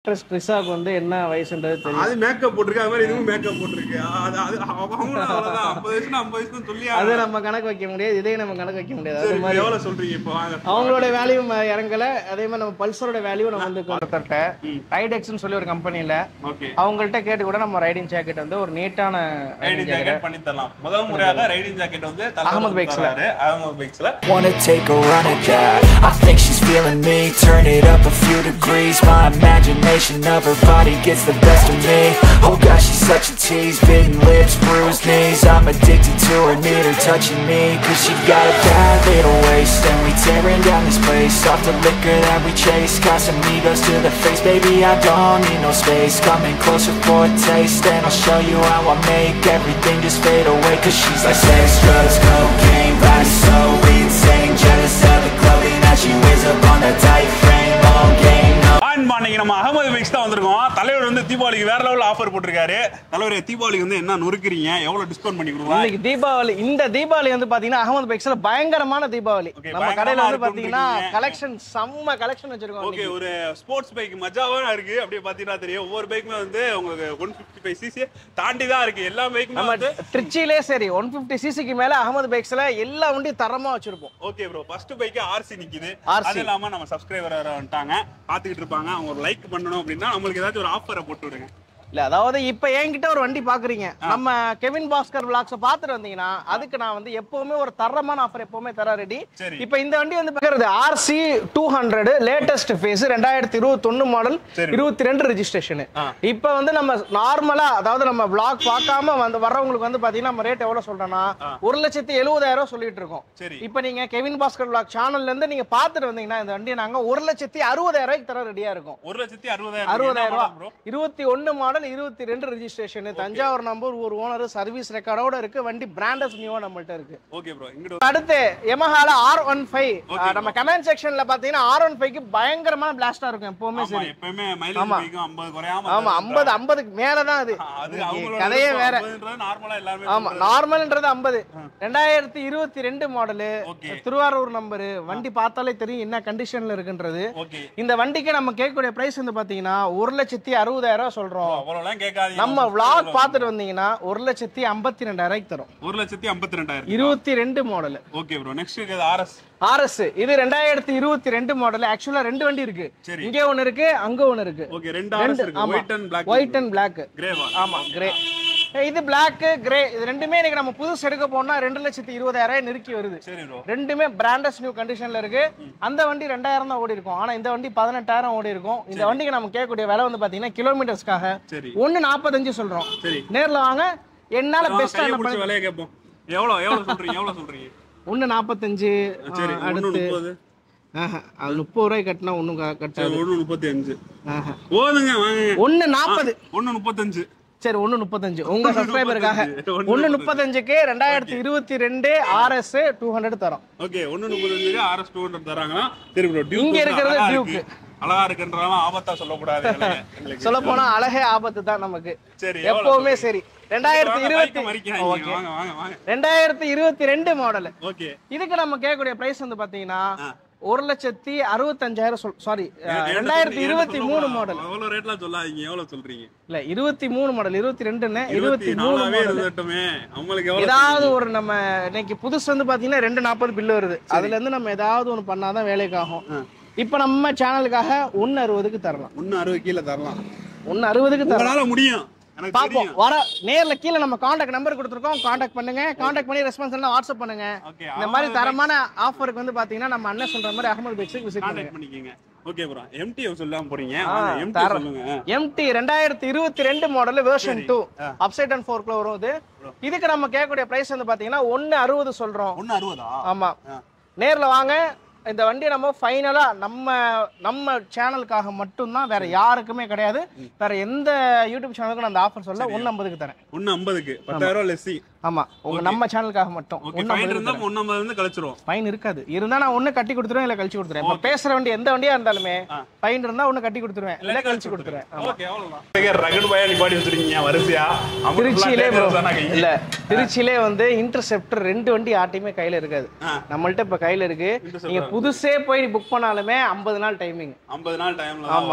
Actress ட்ரிஷாக்கு வந்து என்ன வயசுன்றது தெரியும் அது மேக்கப் போட்டிருக்கு அது மாதிரி இதுவும் மேக்கப் போட்டிருக்கு அது அது அவங்களும் அவ்வளவுதான் ஐம்பது வயசுனா ஐம்பது வயசுன்னு சொல்லி அது நம்ம கணக்கு வைக்க முடியாது இதே நம்ம கணக்கு வைக்க முடியாது அது சரி, மாதிரி எவ்வளவு சொல்றீங்க இப்போ வாங்க அவங்களோட வேல்யூ இறங்கல அதே மாதிரி நம்ம பல்சரோட வேல்யூ நம்ம வந்து ஒருத்தர்கிட்ட ரைடெக்ஸ்னு சொல்லி ஒரு கம்பெனில ஓகே அவங்கள்ட்ட கேட்டு கூட நம்ம ரைடிங் ஜாக்கெட் வந்து ஒரு நீட்டான ரைடிங் ஜாக்கெட் பண்ணி தரலாம் முதல் முறையாக ரைடிங் ஜாக்கெட் வந்து Ahmed பைக்ஸ்ல. Ahmed பைக்ஸ்ல Wanna take a run at that I think she's feeling me Turn it up a few degrees My imagination of her body gets the best of me Oh gosh, she's such a tease Bitten lips, bruised knees I'm addicted to her, need her touching me Cause she got a bad little waist And we tearing down this place Off the liquor that we chase Got some egos to the face Baby, I don't need no space Coming closer for a taste And I'll show you how I make Everything just fade away Cause she's like sex, drugs, cocaine Body so insane Jealous of the clothing that she wears up on that tight frame All game, no ஆண்பா இன்னைக்கு நம்ம Ahmed bikes தான் வந்திருக்கோம் தலைவர் வந்து தீபாவளிக்கு வேற level offer போட்டிருக்காரு தலைவர் தீபாவளிக்கு வந்து என்ன நொறுக்குறீங்க எவ்வளவு டிஸ்கவுண்ட் பண்ணி கொடுக்கலாம் இன்னைக்கு தீபாவளி இந்த தீபாவளி வந்து பாத்தீங்கன்னா அகமது பைக்ஸ்ல பயங்கரமான தீபாவளி Okay, நம்ம பயங்கரமா கடையில வந்து இருக்கும்னு பாத்தீங்கன்னா இருக்கீங்க. கலெக்ஷன் செம்ம கலெக்ஷன் வச்சிருக்கோம் ஓகே இன்னைக்கு. ஒரு ஸ்போர்ட்ஸ் பைக் மஜாவா இருக்கு அப்படியே பாத்தீங்கன்னா தெரியும் ஒவ்வொரு பைக்குமே வந்து உங்களுக்கு ஒன் பிப்டி ஃபைவ் சிசி தாண்டி தான் இருக்கு எல்லா பைக்குமே நம்ம வந்து திருச்சியிலே சரி ஒன் பிப்டி சிசிக்கு மேல அகமது பைக்ஸ்ல எல்லா வண்டியும் தரமா வச்சிருப்போம் okay bro first bike RC நிக்குது RC. அது இல்லாம நம்ம சப்ஸ்கிரைபர் வேற வந்துட்டாங்க பாத்துக்கிட்டு இருப்பாங்க அவங்க ஒரு லைக் பண்ணணும் அப்படின்னா நம்மளுக்கு ஏதாச்சும் ஒரு ஆஃபரை போட்டு விடுங்க இல்ல அதாவது இப்ப என்கிட்ட ஒரு வண்டி பாக்குறீங்க நம்ம கெவின் பாஸ்கர் விளாக்ஸ் பாத்துட்டு வந்தீங்கன்னா அதுக்கு நான் வந்து எப்பவுமே ஒரு தரமான ஆஃபர் எப்பவுமே தர ரெடி சரி. இப்ப இந்த வண்டி வந்து பாக்குறது RC two hundred latest phase ரெண்டாயிரத்தி இருபத்தி மாடல் சரி. இருபத்தி ரெண்டு ரெஜிஸ்ட்ரேஷன் ஆ. இப்ப வந்து நம்ம நார்மலா அதாவது நம்ம பிளாக் பார்க்காம வந்து வர்றவங்களுக்கு வந்து பாத்தீங்கன்னா நம்ம ரேட் எவ்வளவு சொல்றோம்னா ஒரு லட்சத்தி எழுபதாயிரம் ரூபாய் சொல்லிட்டு இருக்கோம் சரி. இப்ப நீங்க கெவின் பாஸ்கர் விளாக் சேனல்ல இருந்து நீங்க பாத்துட்டு வந்தீங்கன்னா இந்த வண்டியை நாங்க ஒரு லட்சத்தி அறுபதாயிரம் ரூபாய்க்கு தர ரெடியா இருக்கும் ஒரு லட்சத்தி அறுபதாயிரம் அறுபதாயிரம் ப்ரோ ரூபாய் இருபத்தி ஒன்னு மாடல் இருபத்தி ரெண்டு ரெஜிஸ்ட்ரேஷன் தஞ்சாவூர் நம்பர் ஒரு ஓனர் சர்வீஸ் ரெக்கார்டோட இருக்கு வண்டி பிராண்டஸ் நியூவா நம்மள்ட்ட இருக்கு ஓகே ப்ரோ இங்கிட்டு அடுத்து எமஹால ஆர் ஒன் ஃபைவ் Okay, நம்ம கமெண்ட் செக்ஷன்ல பாத்தீங்கன்னா ஆர் ஒன் ஃபைவ்க்கு பயங்கரமான பிளாஸ்டா இருக்கும் எப்பவுமே ஆமா சரி எப்பவுமே மைலேஜ் பைக்கும் 50 குறையாம ஆமா ஐம்பது ஐம்பதுக்கு மேலதான் அது அது அவங்களோட கதையே வேற நார்மலா எல்லாருமே ஆமா நார்மல்ன்றது ஐம்பது ரெண்டாயிரத்தி இருபத்தி ரெண்டு மாடலு Okay. திருவாரூர் நம்பரு வண்டி பார்த்தாலே தெரியும் என்ன கண்டிஷன்ல இருக்குன்றது ஓகே இந்த வண்டிக்கு நம்ம கேட்கக்கூடிய பிரைஸ் வந்து பாத்தீங்கன்னா ஒரு லட்சத்தி அறுபதாயிரம் ரூபாய் சொல்றோம் அவ்வளவுலாம் கேட்காதீங்க நம்ம vlog பார்த்துட்டு வந்தீங்கன்னா ஒரு லட்சத்தி ஐம்பத்தி ரெண்டாயிரம் தரும் ஒரு லட்சத்தி ஐம்பத்தி ரெண்டாயிரம் இருபத்தி ரெண்டு மாடல் ஓகே ப்ரோ நெக்ஸ்ட் இருக்குது ஆர்எஸ் ஆர்எஸ் இது ரெண்டாயிரத்தி இருபத்தி ரெண்டு மாடல் ஆக்சுவலா ரெண்டு வண்டி இருக்கு சரி. இங்க ஒண்ணு இருக்கு அங்க ஒண்ணு இருக்கு ஓகே ரெண்டு ஆர்எஸ் இருக்கு ஆமா white and black white and black கிரேவா ஆமா கிரே இது பிளாக் கிரே இது ரெண்டுமே இன்னைக்கு நம்ம புதுசு எடுக்க போனா ரெண்டு லட்சத்தி இருபதாயிரம் நெருக்கி வருது சரி ப்ரோ ரெண்டுமே பிராண்டஸ் நியூ கண்டிஷன்ல இருக்கு அந்த வண்டி ரெண்டாயிரம் தான் ஓடி இருக்கும் ஆனா இந்த வண்டி பதினெட்டாயிரம் ஓடி இருக்கும் இந்த வண்டிக்கு நம்ம கேட்கக்கூடிய விலை வந்து பாத்தீங்கன்னா கிலோமீட்டர்ஸ்க்காக சரி ஒன்னு நாற்பத்தஞ்சு சொல்றோம் சரி நேர்ல வாங்க என்னால வாங்க, பெஸ்டா கையை என்ன பிடிச்சி விலையை கேட்போம் எவ்வளவு எவ்வளவு சொல்றீங்க எவ்வளவு சொல்றீங்க ஒன்னு நாற்பத்தஞ்சு சரி ஒண்ணு அடுத்து முப்பது ஆஹா, அது முப்பது ரூபாய் கட்டினா ஒன்றும் கட்டாது சரி ஒண்ணு முப்பத்தி அஞ்சு ஆஹா. போதுங்க வாங்க ஒன்னு நாற்பது ஒண்ணு முப்பத்தஞ்சு சரி ஒன்னு முப்பத்தஞ்சு உங்க சப்ஸ்கிரைபருக்காக ஒண்ணு ஒன்னு முப்பத்தஞ்சுக்கு ரெண்டாயிரத்தி இருபத்தி ரெண்டு ஆர்எஸ் டூ ஹண்ட்ரட் தரோம் ஓகே ஒண்ணு முப்பத்தஞ்சுக்கு ஆர்எஸ் டூ ஹண்ட்ரட் தராங்களா சரி ப்ரோ டியூக் இங்க வந்து இருக்கிறது அழகா Duke. இருக்கு. அழகா இருக்குன்றதால ஆபத்தா சொல்லக்கூடாது எங்களுக்கு. எங்களுக்கு. சொல்ல போனா அழகே ஆபத்து தான் நமக்கு சரி எப்பவுமே சரி ரெண்டாயிரத்தி வாங்க, இருபத்தி bike மறிக்காதீங்க. ஓகே வாங்க வாங்க வாங்க ரெண்டாயிரத்தி இருபத்தி ரெண்டு மாடல் ஓகே இதுக்கு நம்ம கேட்கக்கூடிய பிரைஸ் வந்து பாத்தீங்கன்னா ஆ. ஒரு லட்சத்தி அறுபத்தஞ்சாயிரம் சொல் சாரி என்கிட்ட ரெண்டாயிரத்தி சொல்லி- இருபத்தி என்கிட்ட மூணு சொல்லக்கூடாது. மாடல் அவ்வளவு ரேட்லாம் சொல்லாதீங்க எவ்வளவு சொல்றீங்க இல்ல இருபத்தி மூணு மாடல் இருபத்தி ரெண்டுன்னு இருபத்தி இருபத்தி மூணு நாலாவே மாடல் இருந்துட்டுமே அவங்களுக்கு எவ்வளவு ஏதாவது ஒரு நம்ம இன்னைக்கு புதுசு வந்து பாத்தீங்கன்னா ரெண்டு நாற்பது பில்லு வருது அதுல இருந்து நம்ம ஏதாவது ஒண்ணு பண்ணாதான் வேலைக்கு ஆகும் இப்ப நம்ம சேனலுக்காக ஒன்னு அறுபதுக்கு தரலாம் ஒன்னு அறுபது கீழே தரலாம் ஒன்னு அறுபதுக்கு தரலாம் உங்களால முடியும் எனக்கு பாப்போம் தெரியும் வர நேர்ல கீழே நம்ம காண்டாக்ட் நம்பர் கொடுத்துருக்கோம் காண்டாக்ட் பண்ணுங்க காண்டாக்ட் பண்ணி ரெஸ்பான்ஸ் எல்லாம் வாட்ஸ்அப் பண்ணுங்க ஓகே இந்த மாதிரி தரமான ஆஃபருக்கு வந்து பாத்தீங்கன்னா நம்ம அண்ணன் சொல்ற மாதிரி அகமது பைக்ஸுக்கு விசிட் பண்ணுங்க கான்டாக்ட் பண்ணிக்கங்க ஓகே ப்ரோ எம்டி சொல்லாம போறீங்க ஆ, எம்டி தர- சொல்லுங்க எம்டி ரெண்டாயிரத்தி இருபத்தி ரெண்டு model version two upside and ஃபோர்க்ல வரும் இது இதுக்கு நம்ம கேட்கக்கூடிய பிரைஸ் வந்து பாத்தீங்கன்னா ஒன்னு அறுபது சொல்றோம் ஒன்னு அறுபதா ஆமா ஆ. நேர்ல வாங்க இந்த வண்டியை நம்ம ஃபைனலா நம்ம நம்ம சேனலுக்காக மட்டும்தான் வேற யாருக்குமே கிடையாது வேற எந்த யூடியூப் சேனலுக்கும் நான் அந்த ஆஃபர் சொல்ல ஒன்னு ஐம்பதுக்கு தரேன் ஒன்னு ஐம்பதுக்கு பத்தாயிரம் ரூபாய் லெஸ்ஸி ஆமா உங்க நம்ம சேனலுக்காக மட்டும் ஓகே ஒன்னு ஃபைன் இருந்தா ஒன்னு ஐம்பது வந்து கழிச்சிரும் ஃபைன் இருக்காது இருந்தா நான் ஒண்ணு கட்டி கொடுத்துருவேன் இல்ல கழிச்சு கொடுத்துருவேன் இப்ப பேசுற வண்டி எந்த வண்டியா இருந்தாலுமே ஃபைன் இருந்தா ஒண்ணு கட்டி கொடுத்துருவேன் இல்ல கழிச்சு கொடுத்துருவேன் ஓகே அவ்வளவுதான் ரகடு பையா நிப்பாடி வச்சிருக்கீங்க வரிசையா அமுக்கு full ஆ திருச்சியிலே bro. டேஞ்சரஸ் ஆன கை. இல்ல திருச்சியிலே வந்து இன்டர்செப்டர் ரெண்டு வண்டி யார்ட்டையுமே கையில இருக்காது ஆ. நம்மள்ட்ட இப்ப கையில இருக்கு Interceptor. நீங்க புதுசே போய் புக் பண்ணாலுமே ஐம்பது நாள் டைமிங் 50 நாள் டைம்ல தான் ஆமா. வரும்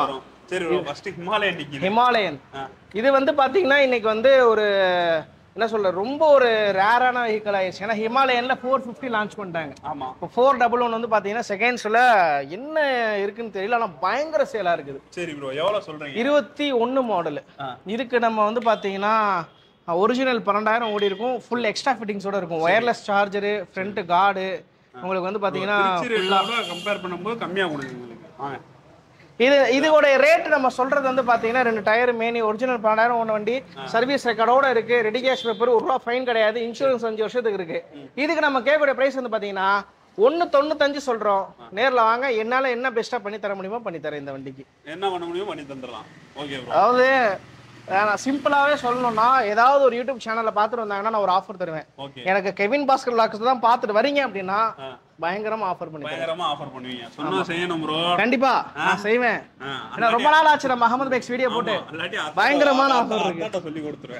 சரி ப்ரோ ஃபர்ஸ்ட் ஹிமாலயன் நிக்குது ஹிமாலயன் ஆ. இது வந்து பாத்தீங்கன்னா இன்னைக்கு வந்து ஒரு என்ன சொல்ற ரொம்ப ஒரு ரேரான வெஹிக்கிள் ஆயிடுச்சு ஏன்னா ஹிமாலயன்ல ஃபோர் ஃபிஃப்டி லான்ச் பண்ணிட்டாங்க ஆமா இப்போ ஃபோர் டபுள் ஒன் வந்து பாத்தீங்கன்னா செகண்ட்ஸ்ல என்ன இருக்குன்னு தெரியல ஆனா பயங்கர சேலா இருக்குது சரி ப்ரோ எவ்வளவு சொல்றீங்க இருபத்தி ஒன்று மாடலு ஆ. இதுக்கு நம்ம வந்து பார்த்தீங்கன்னா ஒரிஜினல் பன்னெண்டாயிரம் ஓடி இருக்கும் ஃபுல் எக்ஸ்ட்ரா ஃபிட்டிங்ஸோட இருக்கும் ஒயர்லெஸ் சார்ஜரு ஃப்ரண்ட் கார்டு உங்களுக்கு வந்து பார்த்தீங்கன்னா திருச்சி ரேட்டோட கம்பேர் பண்ணும்போது கம்மியா கொடுங்க உங்களுக்கு வாங்க இது இதோட ரேட் நம்ம சொல்றது வந்து பார்த்தீங்கன்னா ரெண்டு டயர் மேனி ஒரிஜினல் பன்னெண்டாயிரம் ஒன்று வண்டி சர்வீஸ் ரெக்கார்டோட இருக்கு ரெடி கேஷ் பேப்பர் ஒரு ரூபா ஃபைன் கிடையாது இன்சூரன்ஸ் அஞ்சு வருஷத்துக்கு இருக்கு இதுக்கு நம்ம கேட்கக்கூடிய பிரைஸ் வந்து பார்த்தீங்கன்னா ஒன்று தொண்ணூத்தஞ்சு சொல்கிறோம் நேரில் வாங்க என்னால் என்ன பெஸ்ட்டாக பண்ணி தர முடியுமோ பண்ணி தரேன் இந்த வண்டிக்கு என்ன பண்ண முடியும் பண்ணி தந்துடலாம் ஓகே ப்ரோ அதாவது அஹ், நான் சிம்பிளாவே சொல்லணும்னா ஏதாவது ஒரு யூடியூப் சேனல்ல பார்த்துட்டு வந்தாங்கன்னா நான் ஒரு ஆஃபர் தருவேன் ஓகே எனக்கு கெவின் பாஸ்கர் லாக்ஸ் தான் பார்த்துட்டு வரீங்க அப்படின்னா ஆ. பயங்கரமா ஆஃபர் பண்ணி தரேன். பயங்கரமா ஆஃபர் பண்ணுவீங்க சொன்னா செய்யணும் ப்ரோ கண்டிப்பா நான் செய்வேன் ஏன்னா ரொம்ப நாள் ஆச்சு நம்ம அகமது பேக்ஸ் வீடியோ போட்டு பயங்கரமான offer இருக்கு. சொல்லி கொடுத்துருவேன்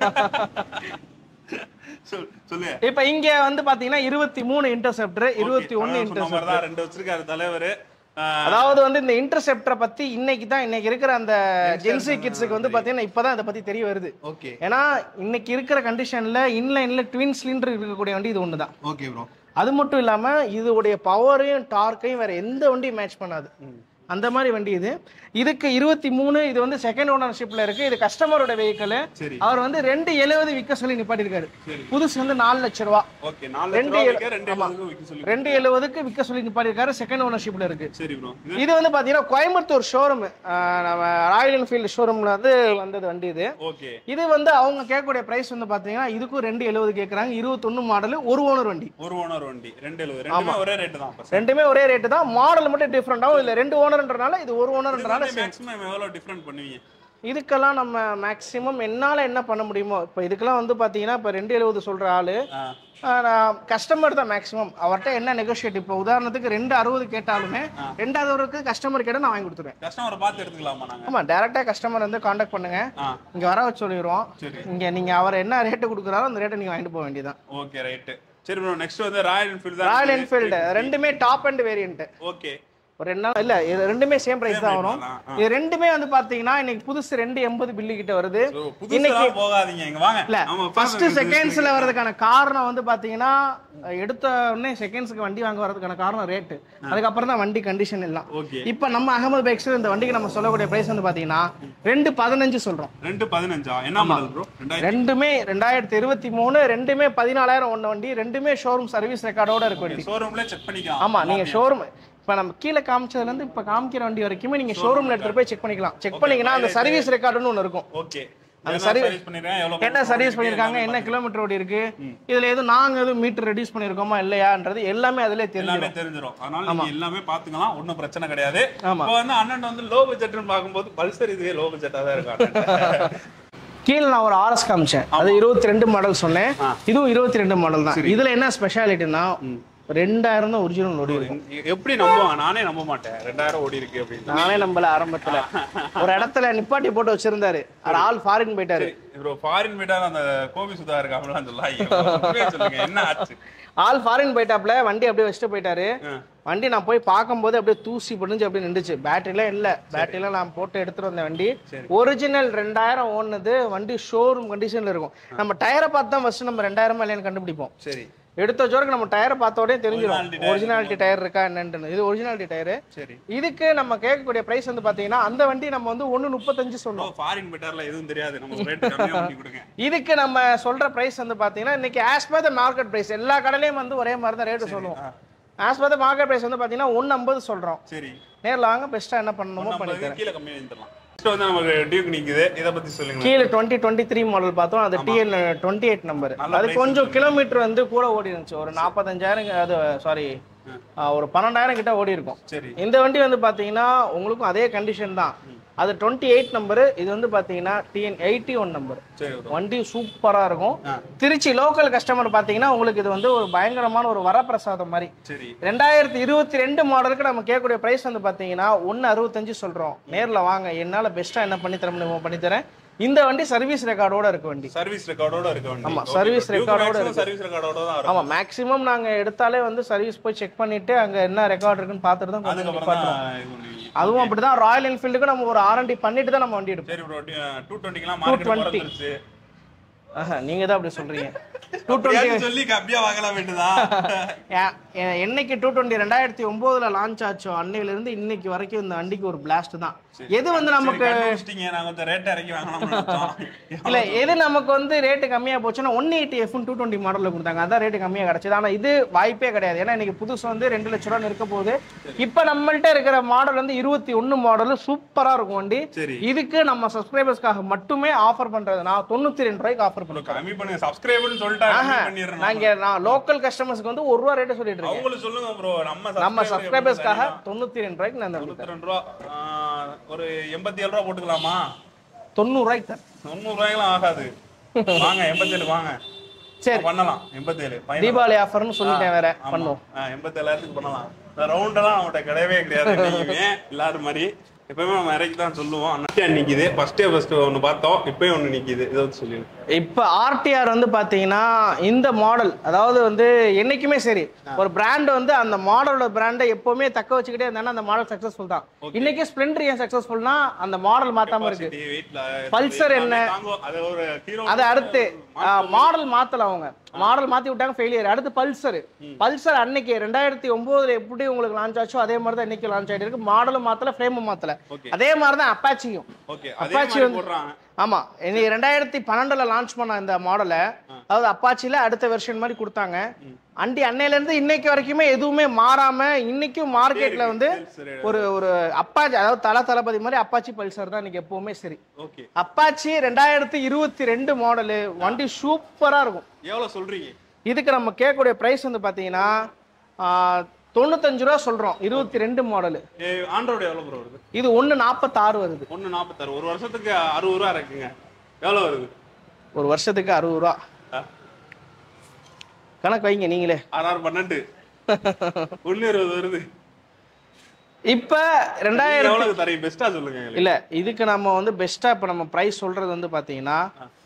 சொல்- சொல்லு இப்ப இங்க வந்து பாத்தீங்கன்னா இருபத்தி மூணு இன்டர்செப்டர் இருபத்தி ஒன்னு அதான் சொன்ன மாதிரி இன்டர்செப்டர் தான் ரெண்டு வச்சிருக்காரு தலைவர் அதாவது வந்து இந்த இன்டர்செப்டரை பத்தி இன்னைக்கு தான் இன்னைக்கு இருக்கிற அந்த ஜென்சி கிட்ஸுக்கு வந்து பாத்தீங்கன்னா இப்பதான் இதை பத்தி தெரிய வருது ஓகே ஏன்னா இன்னைக்கு இருக்கிற கண்டிஷன்ல இன்லைன்ல ட்வின் சிலிண்டர் இருக்கக்கூடிய வண்டி இது ஒண்ணுதான் ஓகே ப்ரோ அது மட்டும் இல்லாம இதோடைய பவரையும் டார்க்கையும் வேற எந்த வண்டியும் மேட்ச் பண்ணாது அந்த மாதிரி வண்டி இது இதுக்கு இருபத்தி மூணு இது வந்து செகண்ட் ஓனர்ஷிப்ல இருக்கு இது கஸ்டமரோட வெஹிக்கிள் சரி அவர் வந்து ரெண்டு எழுபது விற்க சொல்லி நிப்பாட்டிருக்காரு சரி. புதுசு வந்து நாலு லட்ச ரூபா ஓகே நாலு லட்ச ரெண்டு ரூபா ஏழு- வைக்க ரெண்டு ஆமா. எழுபதுக்கு விற்க சொல்லி ரெண்டு எழுபதுக்கு விற்க சொல்லி நிப்பாட்டிருக்காரு செகண்ட் ஓனர்ஷிப்ல இருக்கு சரி ப்ரோ இது வந்து பாத்தீங்கன்னா கோயம்புத்தூர் ஷோரூம் நம்ம ராயல் என்ஃபீல்டு ஷோரூம்ல வந்து வந்தது வண்டி இது ஓகே இது வந்து அவங்க கேட்கக்கூடிய பிரைஸ் வந்து பாத்தீங்கன்னா இதுக்கும் ரெண்டு எழுபது கேட்கறாங்க இருபத்தொன்னு மாடல் ஒரு ஓனர் வண்டி ஒரு ஓனர் வண்டி ரெண்டு எழுபது ரெண்டுமே ஒரே ரேட்டு தான் அப்ப ரெண்டுமே ஒரே ரேட்டு தான் மாடல் மட்டும் டிஃப்ரெண்ட் ஆகும் இல்ல ரெண்டு ஓனர்ன்றனால இது ஒரு ஓனர்ன்றனால மேக்ஸிமம் எவ்வளவு டிஃபரெண்ட் பண்ணுவீங்க இதுக்கெல்லாம் நம்ம மேக்ஸிமம் என்னால என்ன பண்ண முடியுமோ இப்போ இதுக்கெல்லாம் வந்து பாத்தீங்கன்னா இப்போ ரெண்டு எழுபது சொல்ற ஆளு ஆ, கஸ்டமர் தான் மேக்ஸிமம் அவர்கிட்ட என்ன நெகோஷியேட் இப்போ உதாரணத்துக்கு ரெண்டு அறுபது கேட்டாலுமே ரெண்டாவது அவருக்கு கஸ்டமர் கேட்டால் நான் வாங்கி கொடுத்துருவேன் கஸ்டமரை பார்த்து எடுத்துக்கலாமா நாங்க ஆமா டேரக்டா கஸ்டமர் வந்து காண்டாக்ட் பண்ணுங்க ஆ இங்க வர வச்சு சொல்லிடுவோம் சரி இங்க நீங்க அவர் என்ன ரேட்டு கொடுக்குறாரோ அந்த ரேட்டை நீங்க வாங்கிட்டு போக வேண்டியதான் ஓகே ரைட்டு சரி ப்ரோ நெக்ஸ்ட் வந்து ராயல் என்ஃபீல்டு தான் ராயல் என்ஃபீல்டு ரெண்டுமே டாப் அண்ட் வேரியன்ட் ஓகே ஒரு ரெண்டு நாள் இல்ல இது ரெண்டுமே சேம் பிரைஸ் தான் வரும் தான், ஆ. இது ரெண்டுமே வந்து பாத்தீங்கன்னா இன்னைக்கு புதுசு ரெண்டு எண்பது பில்லு கிட்ட வருது புதுசா போகாதீங்க இங்க வாங்க இல்ல ஆமா ஃபர்ஸ்ட் செகண்ட்ஸ்ல வர்றதுக்கான காரணம் வந்து பாத்தீங்கன்னா எடுத்த உடனே செகண்ட்ஸ்க்கு வண்டி வாங்க வரதுக்கான காரணம் ரேட்டு அதுக்கப்புறம் தான் வண்டி கண்டிஷன் எல்லாம் ஓகே இப்போ நம்ம அகமது பைக்ஸ் இந்த வண்டிக்கு நம்ம சொல்லக்கூடிய பிரைஸ் வந்து பாத்தீங்கன்னா ரெண்டு பதினஞ்சு சொல்றோம் ரெண்டு பதினஞ்சா என்ன மாடல் ப்ரோ ரெண்டாயிரத்தி ரெண்டுமே ரெண்டாயிரத்தி இருபத்தி மூணு ரெண்டுமே பதினாலாயிரம் ஒன்று வண்டி ரெண்டுமே ஷோரூம் சர்வீஸ் ரெக்கார்டோட இருக்கு வண்டி ஷோரூம்ல செக் பண்ணிக்கலாம் ஆமா நீங்க ஷோரூம் இப்ப நம்ம கீழே காமிச்சதுல இருந்து இப்ப காமிக்கிற வண்டி வரைக்குமே நீங்க ஷோரூம்ல எடுத்துட்டு போய் செக் பண்ணிக்கலாம் செக் பண்ணீங்கன்னா அந்த சர்வீஸ் ரெக்கார்டுன்னு ஒன்று இருக்கும் ஓகே அந்த அந்த சர்வீஸ் சர்வீஸ் பண்ணிருக்கேன் எவ்வளவு என்ன சர்வீஸ் பண்ணிருக்காங்க என்ன கிலோமீட்டர் ஓடி இருக்கு இதுல எதுவும் நாங்க எதுவும் மீட்டர் ரெடியூஸ் பண்ணிருக்கோமா இல்லையான்றது எல்லாமே அதுல எல்லாமே தெரிஞ்சிடும் தெரிஞ்சிடும் அதனால நீங்க எல்லாமே பாத்துக்கலாம் ஒண்ணும் பிரச்சனை கிடையாது ஆமா. இப்போ வந்து அண்ணன் வந்து லோ பட்ஜெட்னு பார்க்கும்போது பல்சர் இதுவே லோ பட்ஜெட்டா தான் இருக்கும் அண்ணன்ட்ட. கீழே நான் ஒரு ஆர்எஸ் காமிச்சேன் அது இருபத்தி ரெண்டு மாடல் சொன்னேன் ஆ. இதுவும் இருபத்தி ரெண்டு மாடல் தான் இதுல என்ன ஸ்பெஷாலிட்டினா ரெண்டாயிரம் தான் ஒரிஜினல் ஓடி இருக்கும் எப்படி நம்புவாங்க நானே நம்ப மாட்டேன் ரெண்டாயிரம் ஓடி இருக்கு அப்படின்னு நானே நம்பல ஆரம்பத்துல ஒரு இடத்துல நிப்பாட்டி போட்டு வச்சிருந்தாரு அவர் ஆள் ஃபாரின் போயிட்டாரு ப்ரோ ஃபாரின் போயிட்டாரு அந்த கோபி சுதா இருக்காமலாம் சொல்லாங்க சொல்லுங்க என்ன ஆச்சு ஆள் ஃபாரின் போயிட்டாப்ல வண்டி அப்படியே வச்சுட்டு போயிட்டாரு ஆ. வண்டி நான் போய் பார்க்கும்போது அப்படியே தூசி படிஞ்சு அப்படியே நின்றுச்சு பேட்டரிலாம் இல்ல பேட்டரிலாம் நான் போட்டு எடுத்துட்டு வந்த வண்டி சரி. ஒரிஜினல் ரெண்டாயிரம் ஓடுனது வண்டி ஷோரூம் கண்டிஷன்ல இருக்கும் நம்ம டயரை பார்த்து தான் ஃபர்ஸ்ட் நம்ம ரெண்டாயிரமா இல்லையான்னு கண்டுபிடிப்போம் சரி எடுத்த ஜோருக்கு நம்ம டயரை பார்த்த உடனே தெரிஞ்சிடும் Originality tire ஒரிஜினாலிட்டி டயர் இருக்கா என்னன்னு இது ஒரிஜினாலிட்டி டயரு சரி இதுக்கு நம்ம கேட்கக்கூடிய பிரைஸ் வந்து பாத்தீங்கன்னா அந்த வண்டி நம்ம வந்து ஒண்ணு முப்பத்தஞ்சு சொன்னோம் ப்ரோ ஃபாரின் போயிட்டார்ல எதுவும் தெரியாது நம்ம ரேட் கம்மியா பண்ணி கொடுங்க இதுக்கு நம்ம சொல்ற பிரைஸ் வந்து பாத்தீங்கன்னா இன்னைக்கு as per the market price எல்லா கடையிலயும் வந்து ஒரே மாதிரி தான் ரேட்டு சொல்லுவோம் as per the market price வந்து பாத்தீங்கன்னா ஒன்னு ஐம்பது சொல்றோம் சரி நேர்ல வாங்க பெஸ்டா என்ன பண்ணணுமோ பண்ணி நம்ம கீழே கம்மியா வந்துடலாம் நெக்ஸ்ட் வந்து நமக்கு டியூக் நிக்குது இத பத்தி சொல்லுங்க கீழே டுவெண்ட்டி டுவெண்ட்டி த்ரீ மாடல் பார்த்தோம் அது டிஎன் டுவெண்ட்டி எயிட் நம்பர் நல்ல அது price கொஞ்சம் கிலோமீட்டர் வந்து கூட ஓடி இருந்துச்சு ஒரு நாற்பத்தஞ்சாயிரம் அது சாரி ஒரு பன்னெண்டாயிரம் கிட்ட ஓடி இருக்கும் சரி இந்த வண்டி வந்து பாத்தீங்கன்னா உங்களுக்கும் அதே கண்டிஷன் தான் அது டுவெண்ட்டி எயிட் நம்பர் இது வந்து பாத்தீங்கன்னா டிஎன் எயிட்டி ஒன் நம்பர் சரி ப்ரோ வண்டி சூப்பரா இருக்கும் ஆ. திருச்சி லோக்கல் கஸ்டமர் பாத்தீங்கன்னா உங்களுக்கு இது வந்து ஒரு பயங்கரமான ஒரு வரப்பிரசாதம் மாதிரி சரி ரெண்டாயிரத்தி இருபத்தி ரெண்டு மாடலுக்கு நம்ம கேட்கக்கூடிய பிரைஸ் வந்து பாத்தீங்கன்னா ஒன்னு அறுபத்தஞ்சு சொல்றோம் நேர்ல வாங்க என்னால பெஸ்டா என்ன பண்ணி தர முடியுமோ பண்ணி தரேன் இந்த வண்டி சர்வீஸ் ரெக்கார்டோட இருக்க வண்டி சர்வீஸ் ரெக்கார்டோட இருக்க வண்டி ஆமா, service record-ஓட இருக்கு. சர்வீஸ் ரெக்கார்டோட தான் இருக்கும் ஆமா மேக்ஸிமம் நாங்க எடுத்தாலே வந்து சர்வீஸ் போய் செக் பண்ணிட்டு அங்க என்ன ரெக்கார்ட் இருக்குன்னு பார்த்துட்டு தான் கொஞ்சம் அதுக்கப்புறம் நிப்பாட்டுவோம். தான் இது பண்ணுவீங்க. அதுவும் அப்படிதான் ராயல் என்ஃபீல்டுக்கு நம்ம ஒரு ஆர்என்டி பண்ணிட்டு தான் நம்ம வண்டி எடுப்போம் சரி ப்ரோ டூ டுவெண்ட்டிக்கெல்லாம் மார்க்கெட் 220. வந்துருச்சு ஆஹா, நீங்க தான் அப்படி சொல்றீங்க டூ அப்படியாவது சொல்லி கப்பியா வாங்கலாம் வேண்டுதா என்னைக்கு டூ டுவெண்ட்டி ரெண்டாயிரத்தி ஒன்பதுல லான்ச் ஆச்சோ அன்னையில இருந்து இன்னைக்கு வரைக்கும் இந்த வண்டிக்கு ஒரு பிளாஸ்ட் தான் எது வந்து நமக்கு கண்டுபிடிச்சிட்டீங்க நான் கொஞ்சம் ரேட் இறக்கி வாங்கலாம்னு நினைச்சோம். இல்ல எது நமக்கு வந்து ரேட்டு கம்மியா போச்சுன்னா one eighty F two twenty மாடல்ல கொடுத்தாங்க அதான் ரேட்டு கம்மியா கிடைச்சது ஆனா இது வாய்ப்பே கிடையாது ஏன்னா இன்னைக்கு புதுசு வந்து ரெண்டு லட்ச ரூபா இருக்க போகுது இப்ப நம்மள்ட்ட இருக்கிற மாடல் வந்து இருபத்தி ஒன்னு மாடல் சூப்பரா இருக்கும் வண்டி சரி இதுக்கு நம்ம சப்ஸ்கிரைபர்ஸ்க்காக மட்டுமே ஆஃபர் பண்றது நான் தொண்ணூத்தி ரெண்டு ரூபாய்க்கு ஆஃபர் ப்ரோ பண்ணுறேன் கம்மி பண்ணுங்க சப்ஸ்கிரைபர்னு சொல்லிட்டா கம்மி பண்ணிடுறேன் நான் இங்க நான் லோக்கல் கஸ்டமர்ஸ்க்கு வந்து ஒரு ரூபா ரேட்டு சொல்லிட்டு இருக்கேன் அவங்களுக்கு சொல்லுங்க ப்ரோ நம்ம நம்ம subscriber சப்ஸ்கிரைபர்ஸ்க்காக எப்படி தொண்ணூத்தி ரெண்டு ரூபாய்க்கு நான் இந்த வண்டி தொண்ணூத்தி ரெண்டு ரூபா ஆஹ், ஒரு எண்பத்தி ஏழு ரூபா போட்டுக்கலாமா தொண்ணூறு ரூபாய்க்கு தரேன் தொண்ணூறு ரூபாய்க்கெல்லாம் ஆகாது வாங்க எண்பத்தேழு வாங்க சரி பண்ணலாம் எண்பத்தேழு தீபாவளி ஆஃபர்னு சொல்லிட்டேன் வேற பண்ணுவோம் எண்பத்தேழாயிரத்துக்கு பண்ணலாம் இந்த ரவுண்டெல்லாம் நம்மகிட்ட கிடையவே கிடையாது என்னைக்குமே எல்லாரும் மாதிரி எப்பவுமே நம்ம இறக்கி தான் சொல்லுவோம் அன்னைக்கு நிக்குது ஃபர்ஸ்டே ஃபர்ஸ்ட் ஒன்னு பார்த்தோம் இப்பயும் ஒன்னு நிக்குது இதை வந்து சொல்லிடு இப்ப ஆர்டிஆர் வந்து பாத்தீங்கன்னா இந்த மாடல் அதாவது வந்து என்னைக்குமே சரி ஒரு பிராண்ட் வந்து அந்த மாடலோட பிராண்டை எப்பவுமே தக்க வச்சுக்கிட்டே இருந்தாங்கன்னா அந்த மாடல் சக்சஸ்ஃபுல் தான் இன்னைக்கு ஸ்ப்ளெண்டர் ஏன் சக்சஸ்ஃபுல்னா அந்த மாடல் மாத்தாம இருக்கு வெயிட்ல Pulsar என்ன? அது ஒரு ஹீரோ அது அடுத்து மாடல் மாத்தல அவங்க மாடல் மாத்தி விட்டாங்க ஃபெயிலியர் அடுத்து பல்சர் பல்சர் அன்னைக்கு ரெண்டாயிரத்தி ஒன்பதுல எப்படி உங்களுக்கு லான்ச் ஆச்சோ அதே மாதிரி தான் இன்னைக்கு லான்ச் ஆயிட்டு இருக்கு மாடலும் மாத்தல ஃப்ரேமும் மாத்தல Okay. அதே மாதிரி தான் அப்பாச்சியும் ஓகே அதே Apache மாதிரி வந்து- போடுறாங்க ஆமா இன்னைக்கு ரெண்டாயிரத்தி பன்னெண்டுல லான்ச் பண்ண இந்த மாடலை அதாவது அப்பாச்சில அடுத்த வெர்ஷன் மாதிரி கொடுத்தாங்க அண்டி அன்னையில இருந்து இன்னைக்கு வரைக்குமே எதுவுமே மாறாம இன்னைக்கும் மார்க்கெட்ல வந்து சரி ஒரு ஒரு அப்பாச்சி அதாவது தல தளபதி மாதிரி அப்பாச்சி பல்சர் தான் இன்னைக்கு எப்பவுமே சரி ஓகே அப்பாச்சி ரெண்டாயிரத்தி இருபத்தி ரெண்டு மாடலு வண்டி சூப்பரா இருக்கும் எவ்வளவு சொல்றீங்க இதுக்கு நம்ம கேட்கக்கூடிய பிரைஸ் வந்து பாத்தீங்கன்னா ஆ, தொண்ணூத்தஞ்சு ரூபா சொல்றோம் இருபத்தி ரெண்டு மாடலு ஆண்ட்ராய்டு எவ்வளவு ப்ரோ வருது இது ஒன்னு நாற்பத்தாறு வருது ஒன்னு நாற்பத்தாறு ஒரு வருஷத்துக்கு அறுபது ரூபா இருக்குங்க எவ்வளவு வருது ஒரு வருஷத்துக்கு அறுபது ரூபா ஆ? கணக்கு வைங்க நீங்களே ஆறு ஆறு பன்னெண்டு ஒன்னு இருபது வருது இப்ப ரெண்டாயிரம் எவ்வளவு தரீங்க பெஸ்டா சொல்லுங்க எங்களுக்கு. இல்ல இதுக்கு நம்ம வந்து பெஸ்டா இப்ப நம்ம பிரைஸ் சொல்றது வந்து பாத்தீங்கன்னா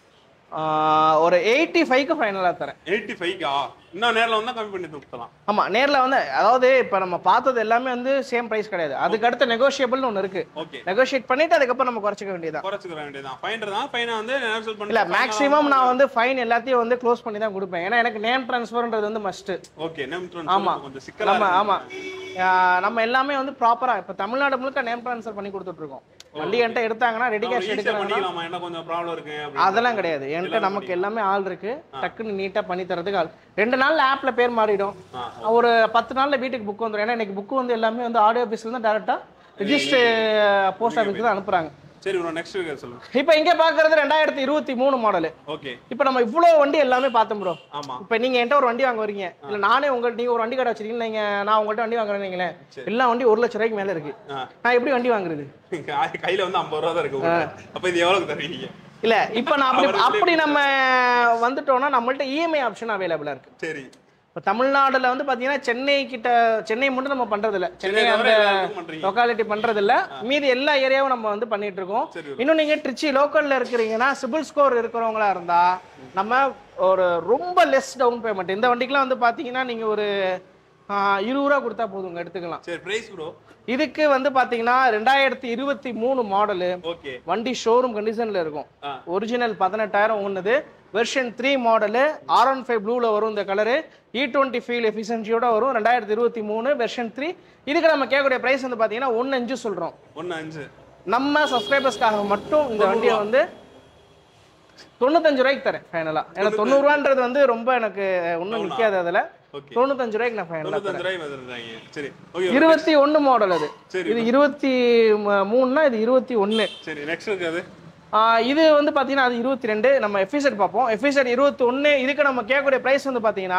ஆ, ஒரு எயிட்டி ஃபைவ்க்கு ஃபைனலா தரேன் 85 ஆ இன்னும் நேர்ல வந்தா கம்மி பண்ணி கொடுக்கலாம் ஆமா நேர்ல வந்து அதாவது இப்ப நம்ம பார்த்தது எல்லாமே வந்து சேம் பிரைஸ் கிடையாது அதுக்கு அடுத்து நெகோஷியபிள்னு ஒன்று இருக்கு ஓகே நெகோஷியேட் பண்ணிட்டு அதுக்கப்புறம் நம்ம குறைச்சிக்க வேண்டியதான் குறைச்சுக்க வேண்டியதான் ஃபைனர் தான் ஃபைனை வந்து நெகோஷியேட் பண்ணி இல்ல மேக்ஸிமம் நான் வந்து ஃபைன் எல்லாத்தையும் வந்து க்ளோஸ் பண்ணி தான் கொடுப்பேன் ஏன்னா எனக்கு நேம் ட்ரான்ஸ்ஃபர்ன்றது வந்து மஸ்ட் ஓகே நேம் ஆமா. கொஞ்சம் சிக்கலா நம்ம இருக்கு. ஆமா ஆஹ் நம்ம எல்லாமே வந்து ப்ராப்பரா இப்ப தமிழ்நாடு முழுக்க நேம் ட்ரான்ஸ்ஃபர் பண்ணி கொடுத்துட்டு இருக்கோம் வண்டி என்கிட்ட எடுத்தாங்கன்னா ரெடி நம்ம கேஷ் easy ஆ எடுக்கிறாங்கன்னா பண்ணிக்கலாமா என்ன கொஞ்சம் ப்ராப்ளம் இருக்கு அப்படின்னு. அதெல்லாம் கிடையாது என்கிட்ட நமக்கு எல்லாமே ஆள் இருக்கு டக்குன்னு நீட்டா பண்ணி தரதுக்கு ஆள் ரெண்டு நாள்ல ஆப்ல பேர் மாறிடும் ஆ, ஒரு பத்து நாள்ல வீட்டுக்கு புக் வந்துடும் ஏன்னா இன்னைக்கு புக் வந்து எல்லாமே வந்து ஆடியோ ஆஃபீஸ்ல இருந்து டேரக்டா ரிஜிஸ்டர் போஸ்ட் ஆஃபீஸ்க்கு தான் அனுப்புறாங்க சரி ப்ரோ நெக்ஸ்ட் சொல்லுங்க இப்போ இங்க பாக்குறது ரெண்டாயிரத்தி இருபத்தி மூணு மாடலு ஓகே இப்போ நம்ம இவ்வளோ வண்டி எல்லாமே பார்த்தோம் ப்ரோ ஆமா இப்போ நீங்க என்கிட்ட ஒரு வண்டி வாங்க வரீங்க இல்ல நானே உங்க நீங்க ஒரு வண்டி கடை வச்சிருக்கீங்க நீங்க நான் உங்கள்கிட்ட வண்டி வாங்குறேன் நீங்களே எல்லா வண்டி ஒரு லட்ச ரூபாய்க்கு மேல இருக்கு ஆ. நான் எப்படி வண்டி வாங்குறது கை- கையில வந்து 50 ரூபா தான் இருக்கு உங்கள்ட்ட. அப்ப இது எவ்வளவு தருவீங்க இல்ல இப்போ நான் அப்படி அவர்களே அப்படி நம்ம வந்துட்டோம்னா நம்மள்ட்ட இஎம்ஐ ஆப்ஷன் அவைலபிளா இருக்கு சரி இப்போ தமிழ்நாடுல வந்து பாத்தீங்கன்னா சென்னை கிட்ட சென்னை மட்டும் நம்ம பண்றது இல்ல சென்னை சென்னை அந்த தவிர எல்லா இடத்துக்கும் பண்றீங்க. லொக்காலிட்டி பண்றது இல்ல மீதி எல்லா ஏரியாவும் நம்ம வந்து பண்ணிட்டு இருக்கோம் சரி இன்னும் நீங்க ட்ரிச்சி லோக்கல்ல இருக்கிறீங்கன்னா சிபில் ஸ்கோர் இருக்கிறவங்களா இருந்தா நம்ம ஒரு ரொம்ப லெஸ் டவுன் பேமெண்ட் இந்த வண்டிக்கெல்லாம் வந்து பாத்தீங்கன்னா நீங்க ஒரு ஆஹ், இருபது ரூபா கொடுத்தா போதுங்க எடுத்துக்கலாம் சரி பிரைஸ் ப்ரோ இதுக்கு வந்து பாத்தீங்கன்னா ரெண்டாயிரத்தி இருபத்தி மூணு மாடலு ஓகே வண்டி ஷோரூம் கண்டிஷன்ல இருக்கும் ஆ. ஒரிஜினல் பதினெட்டாயிரம் ஒன்றுது version three model R one five ப்ளூவில் வரும் இந்த கலரு இ டுவெண்ட்டி ஃபீல் எஃபிஷியன்சியோட வரும் ரெண்டாயிரத்தி இருபத்தி மூணு வெர்ஷன் த்ரீ இதுக்கு நம்ம கேட்கக்கூடிய ப்ரைஸ் வந்து பார்த்தீங்கன்னா ஒன்று அஞ்சு சொல்கிறோம் ஒன்னு அஞ்சு நம்ம சப்ஸ்கிரைபர்ஸ்க்காக மட்டும் இந்த வண்டியை வந்து தொண்ணூத்தஞ்சு ரூபாய்க்கு தரேன் ஃபைனலாக ஏன்னா தொண்ணூறுவான்றது வந்து ரொம்ப எனக்கு ஒன்றும் நிற்காது அதில் ஓகே தொண்ணூத்தஞ்சு ரூபாய்க்கு நான் ஃபைனலாக தொண்ணூத்தஞ்சு ரூபாய் வந்துருந்தாங்க சரி ஓகே இருபத்தி ஒன்று மாடல் அது சரி இது இருபத்தி ம- மூணுனா இது இருபத்தி ஒன்று சரி நெக்ஸ்ட் இருக்காது ஆஹ் இது வந்து பார்த்தீங்கன்னா அது இருபத்தி ரெண்டு நம்ம எஃபிசெட் பார்ப்போம் எஃபிசெட் இருபத்தி ஒன்று இதுக்கு நம்ம கேட்கக்கூடிய ப்ரைஸ் வந்து பார்த்தீங்கன்னா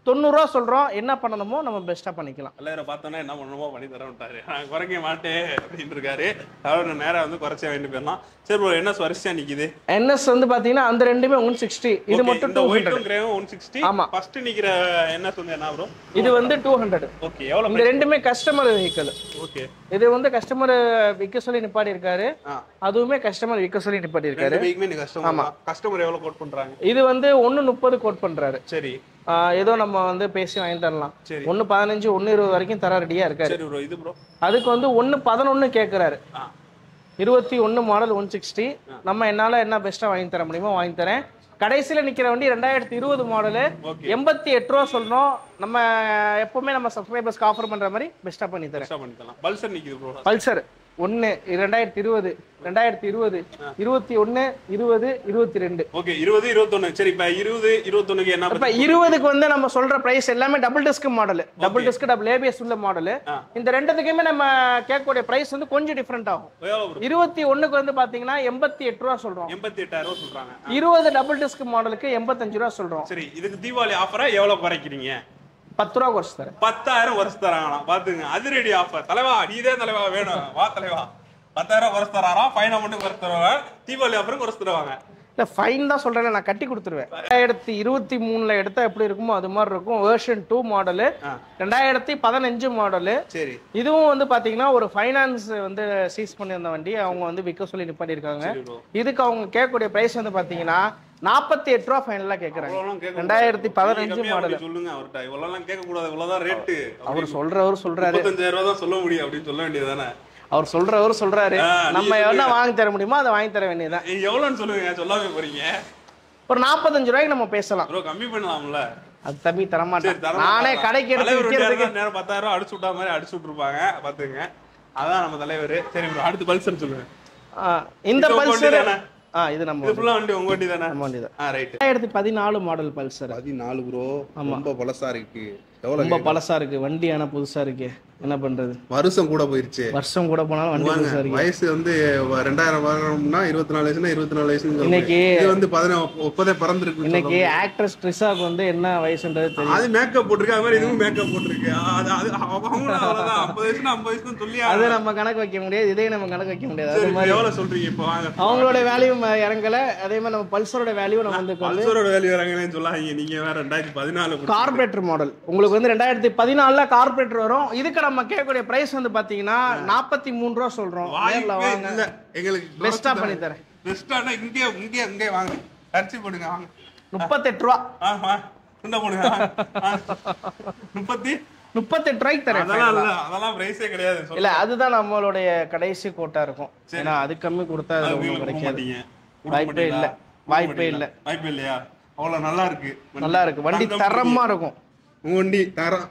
தொண்ணூறுரூவா சொல்றோம் என்ன பண்ணணுமோ நம்ம பெஸ்ட்டாக பண்ணிக்கலாம் எல்லாரும் பார்த்தோன்னா என்ன பண்ணணுமோ பண்ணி தர விட்டாரு நான் குறைக்க மாட்டேன் அப்படின்னு இருக்காரு அவர் நேரா வந்து குறைச்ச வேண்டி போயிடலாம் சரி ப்ரோ என்ன வரிசையா நிக்குது என்எஸ் வந்து பாத்தீங்கன்னா அந்த ரெண்டுமே ஒன் சிக்ஸ்டி இது Okay, மட்டும் இந்த டூ ஒயிட்டும் ஹண்ட்ரட் கிரேவும் ஒன் சிக்ஸ்டி ஆமா. ஃபர்ஸ்ட் நிக்கிற என்ன வந்து என்ன ப்ரோ இது வந்து டூ ஹண்ட்ரட் ஓகே எவ்வளவு இந்த ரெண்டுமே கஸ்டமர் வெஹிக்கிள் ஓகே இது வந்து கஸ்டமர் விற்க சொல்லி நிப்பாட்டி இருக்காரு ஆ அதுவுமே கஸ்டமர் விற்க சொல்லி நிப்பாட்டி இருக்காரு ரெண்டு பைக்குமே நீ கஸ்டமர் கஸ்டமர் எவ்வளவு கோட் பண்றாங்க இது வந்து ஒன்னு முப்பது கோட் பண்றாரு சரி ஆஹ் ஏதோ நம்ம வந்து பேசி வாங்கி தரலாம் சரி. ஒன்னு பதினஞ்சு ஒன்னு இருபது வரைக்கும் தர ரெடியா இருக்காரு சரி ப்ரோ இது ப்ரோ அதுக்கு வந்து ஒன்னு பதினொன்னு கேக்குறாரு ஆ இருபத்தி ஒன்னு மாடல் ஒன் சிக்ஸ்டி நம்ம என்னால என்ன பெஸ்ட்டா வாங்கி தர முடியுமோ வாங்கி தரேன் கடைசியில நிக்கிற வண்டி ரெண்டாயிரத்தி இருபது மாடலு ஓகே எண்பத்தி எட்டு ரூபா சொல்றோம் நம்ம எப்பவுமே நம்ம சப்ஸ்கிரைபர்ஸ்க்கு ஆஃபர் பண்ற மாதிரி பெஸ்ட்டா பண்ணி தரேன் எக்ஸ்ட்ரா பண்ணி தரலாம் பல்சர் நிக்குது ப்ரோ பல்சர் ஒன்னு ரெண்டாயிரத்தி இருபது ரெண்டாயிரத்தி இருபது இருபத்தி ஒன்னு இருபது இருபத்தி ரெண்டு ஓகே இருபது இருபத்தொன்னு சரி இப்ப இருபது இருபத்தொன்னுக்கு என்ன இப்ப இருபதுக்கு வந்து நம்ம சொல்ற பிரைஸ் எல்லாமே double disc model double disc double ABS உள்ள மாடல் ஆ. இந்த ரெண்டுத்துக்குமே நம்ம கேட்கக்கூடிய பிரைஸ் வந்து கொஞ்சம் டிஃப்ரெண்ட் ஆகும் எவ்வளவு ப்ரோ இருபத்தி ஒண்ணுக்கு வந்து பாத்தீங்கன்னா எண்பத்தி எட்டு ரூபா சொல்றோம் எண்பத்தி எட்டாயிரம் ரூபாய் சொல்றாங்க இருபது டபுள் டிஸ்க் மாடலுக்கு எண்பத்தஞ்சு ரூபா சொல்றோம் சரி இதுக்கு தீபாவளி ஆஃபரா எவ்வளவு குறைக்கிறீங்க பத்து ரூபா குறைச்சு தரேன் பத்தாயிரம் வருஷம் தராங்களாம் பாத்துங்க அதிரடி ஆஃபர் தலைவா நீதே தலைவா வேணும் வா தலைவா பத்தாயிரம் வருஷம் தராராம் ஃபைன் அமௌண்ட் குறைச்சு தருவாங்க தீபாவளி ஆஃபரும் குறைச்சு தருவாங்க இல்ல ஃபைன் தான் சொல்றேன் நான் கட்டி கொடுத்துருவேன் ரெண்டாயிரத்தி இருபத்தி மூணுல எடுத்தா எப்படி இருக்குமோ அது மாதிரி இருக்கும் வேர்ஷன் டூ மாடலு ஆ. ரெண்டாயிரத்தி பதினஞ்சு மாடலு சரி இதுவும் வந்து பாத்தீங்கன்னா ஒரு ஃபைனான்ஸ் வந்து சீஸ் பண்ணியிருந்த வண்டி அவங்க வந்து விற்க சொல்லி நிப்பாட்டியிருக்காங்க சரி ப்ரோ இதுக்கு அவங்க கேட்கக்கூடிய பிரைஸ் வந்து பாத்தீங்கன்னா நாற்பத்தி எட்டு ரூபா ஃபைனலாக கேட்குறாங்க இவ்வளவுலாம் கேட்க ரெண்டாயிரத்தி கூடாது. பதினஞ்சு நீங்க கம்மியா மாடல் அப்படி சொல்லுங்க அவர்கிட்ட இவ்வளவுலாம் கேட்க கூடாது இவ்வளவுதான் ரேட்டு அவர் சொல்றவர் சொல்றாரு முப்பத்தஞ்சாயிரம் ரூபாய் தான் சொல்ல முடியும் அப்படின்னு சொல்ல வேண்டியதுதானே அவர் சொல்றவர் சொல்றாரு ஆ, நீங்க நம்ம என்ன சொல்லுங்க. வாங்கி தர முடியுமோ அதை வாங்கி தர வேண்டியதுதான் நீங்க எவ்வளவுன்னு சொல்லுங்க சொல்லாம போறீங்க ஒரு நாற்பத்தஞ்சு ரூபாய்க்கு நம்ம பேசலாம் ப்ரோ கம்மி பண்ணலாம்ல அது தம்பி சரி தரமாட்டேன் தர நானே மாட்டாரா? கடைக்கு எடுத்து தலைவர் விற்கிறதுக்கு விட்டாருன்னா நேரம் பத்தாயிரம் ரூபாய் அடிச்சு விட்டா மாதிரி அடிச்சு விட்டுருப்பாங்க பாத்துங்க அதான் நம்ம தலைவர் சரி ப்ரோ அடுத்து பல்சர் சொல்லுங்க ஆ, இந்த இது உங்க பல்சர் வண்டி தானே? ஆ இது நம்ம இது ஃபுல்லா வண்டி உங்க வண்டி தானே நம்ம வண்டி தான் ஆ ரைட் ரெண்டாயிரத்தி பதினாலு மாடல் பல்சர் பதினாலு ப்ரோ ஆமா. ரொம்ப பழசா இருக்கு எவ்வளவு ரொம்ப பழசா இருக்கு வண்டி ஆனா புதுசா இருக்கு என்ன பண்றது வருஷம் கூட போயிருச்சு வருஷம் கூட போனாலும் வண்டி வாங்க, புதுசா இருக்கு வயசு வந்து வ- ரெண்டாயிரம் வருஷம்னா இருபத்தி நாலு வயசுனா இருபத்தி நாலு வயசுன்னு சொல்றேன். இன்னைக்கு- இது வந்து பதினா முப்பதே பறந்துருக்கு இன்னைக்கு ஆக்ட்ரஸ் ட்ரிஷாக்கு வந்து என்ன வயசுன்றது தெரியும் அது மேக்கப் போட்டிருக்கு அது மாதிரி இதுவும் மேக்கப் போட்டிருக்கு அது அது அவங்களும் அவ்வளவுதான் ஐம்பது வயசுனா ஐம்பது வயசுன்னு சொல்லி அது நம்ம கணக்கு வைக்க முடியாது இதே நம்ம கணக்கு வைக்க முடியாது அது சரி மாதிரி எவ்வளவு சொல்றீங்க இப்போ வாங்க அவங்களோட வேல்யூ இறங்கல அதே மாதிரி நம்ம பல்சரோட வேல்யூ நம்ம வந்து பல்சரோட வேல்யூ வராங்கன்னு சொல்லாதீங்க நீங்க வேற ரெண்டாயிரத்தி பதினாலு கார்பரேட்டர் மாடல் உங்களுக்கு வந்து ரெண்டாயிரத்தி பதினாலுல கார்பரேட்டர் வரும் இதுக்கு நம்ம கேட்கக்கூடிய பிரைஸ் வந்து பாத்தீங்கன்னா நாற்பத்தி மூணு ரூபா சொல்றோம் நேர்ல வாய்ப்பே வாங்க இல்ல எங்களுக்கு பெஸ்டா பண்ணி தரேன் பெஸ்டானா இங்கே இங்கே இங்கே வாங்க அரிசி போடுங்க வாங்க முப்பத்தெட்டு ரூபா ஆமா துண்டை போடுங்க ஆ. முப்பத்தி முப்பத்தெட்டு ரூபாய்க்கு தரேன் அதெல்லாம் இல்ல அதெல்லாம் பிரைஸே கிடையாது சொல்லுங்க. இல்ல அதுதான் நம்மளுடைய கடைசி கோட்டா இருக்கும் ஏன்னா அது கம்மி கொடுத்தா அது அது ஒண்ணும் உங்களுக்கு கொடுக்க கிடைக்காது மாட்டீங்க. கொடுக்க வாய்ப்பே மாட்டீங்களா? இல்ல. கொடுக்க வாய்ப்பே மாட்டீங்களா? வாய்ப்பே இல்லையா அவ்வளவு நல்லா இருக்கு வண்டி. நல்லா இருக்கு வண்டி தங்கம் தரமா இருக்கும் உங்க வண்டி தரம்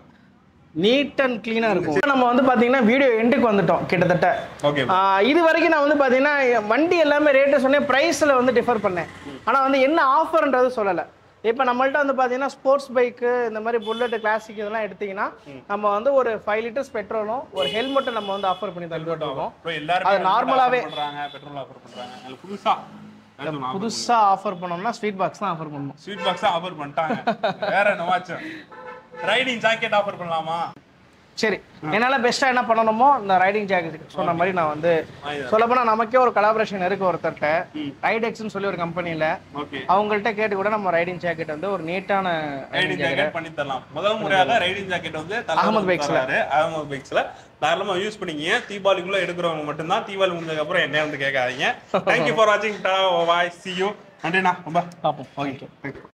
நீட் அண்ட் கிளீனா இருக்கும் நம்ம வந்து பாத்தீங்கன்னா வீடியோ எண்டுக்கு வந்துட்டோம் கிட்டத்தட்ட ஓகே ஆஹ் இது வரைக்கும் நான் வந்து பாத்தீங்கன்னா வண்டி எல்லாமே ரேட்டு சொன்னேன் பிரைஸ்ல வந்து டிஃபர் பண்ணேன் ஆனா வந்து என்ன ஆஃபர்ன்றது சொல்லல இப்போ நம்மள்ட்ட வந்து பாத்தீங்கன்னா ஸ்போர்ட்ஸ் பைக்கு இந்த மாதிரி புல்லட் கிளாசிக் இதெல்லாம் எடுத்தீங்கன்னா நம்ம வந்து ஒரு ஃபைவ் லிட்டர்ஸ் பெட்ரோலும் ஒரு ஹெல்மெட்டும் நம்ம வந்து ஆஃபர் பண்ணி தந்துட்டு இருக்கோம் ப்ரோ எல்லாரும் அது நார்மலாவே- பண்றாங்க பெட்ரோல் ஆஃபர் பண்றாங்க அதுல புதுசா புதுசா ஆஃபர் பண்ணோம்னா ஸ்வீட் பாக்ஸ் தான் ஆஃபர் பண்ணணும் ஸ்வீட் பாக்ஸ் ஆஃபர் பண்ணிட்டாங்க வேற என்னவாச்சும் ரைடிங் ஜாக்கெட் ஆஃபர் பண்ணலாமா சரி என்னால பெஸ்டா என்ன பண்ணணுமோ இந்த ரைடிங் ஜாக்கெட் சொன்ன மாதிரி நான் வந்து சொல்லப்போனா நமக்கே ஒரு கொலாபரேஷன் இருக்கு ஒருத்தர்ட்ட ரைடெக்ஸ்னு சொல்லி ஒரு கம்பெனில ஓகே அவங்கள்ட்ட கேட்டு கூட நம்ம ரைடிங் ஜாக்கெட் வந்து ஒரு நீட்டான ரைடிங் ஜாக்கெட் பண்ணி தரலாம் முதல் முறையாக ரைடிங் ஜாக்கெட் வந்து அகமது பைக்ஸ்ல. அகமது பைக்ஸ்ல தாராளமா யூஸ் பண்ணிக்கிங்க தீபாவளிக்குள்ள எடுக்கிறவங்க மட்டும்தான் தீபாவளி முடிஞ்சதுக்கு அப்புறம் என்ன வந்து கேட்காதீங்க தேங்க்யூ ஃபார் வாட்சிங் வாய் சி யூ நன்றிண்ணா ரொம்ப பார்ப்போம் ஓகே தேங்க்யூ